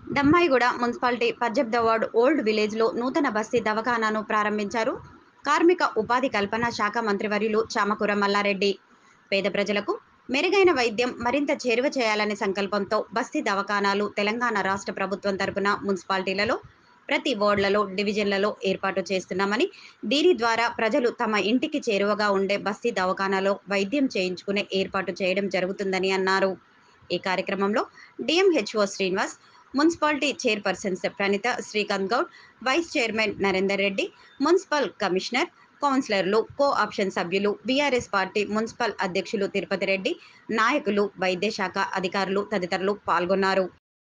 Dammaiguda municipality పద్దెనిమిదవ ward old విలేజ్లో నూతన బస్తీ దవాఖానాను ప్రారంభించారు కార్మిక ఉపాధి కల్పన శాఖ మంత్రివర్యులు చామకూర మల్లారెడ్డి పేద ప్రజలకు మెరుగైన వైద్యం మరింత చేరువ చేయాలనే సంకల్పంతో బస్తీ దవాఖానాలు తెలంగాణ రాష్ట్ర ప్రభుత్వం తరపున మున్సిపాలిటీలలో ప్రతి వార్డులలో డివిజన్లలో ఏర్పాటు చేస్తున్నామని దీని ద్వారా ప్రజలు తమ ఇంటికి చేరువగా ఉండే బస్తీ దవాఖానాలో వైద్యం చేయించుకునే ఏర్పాటు చేయడం జరుగుతుందని అన్నారు ఈ కార్యక్రమంలో DMHO Srinivas municipality chairpersons Praneetha Srikanth Goud vice chairman Narender Reddy municipal commissioner కౌన్సిలర్లు కో ఆప్షన్ సభ్యులు బీఆర్ఎస్ పార్టీ మున్సిపల్ అధ్యక్షులు తిరుపతి రెడ్డి నాయకులు వైద్య శాఖ అధికారులు తదితరులు పాల్గొన్నారు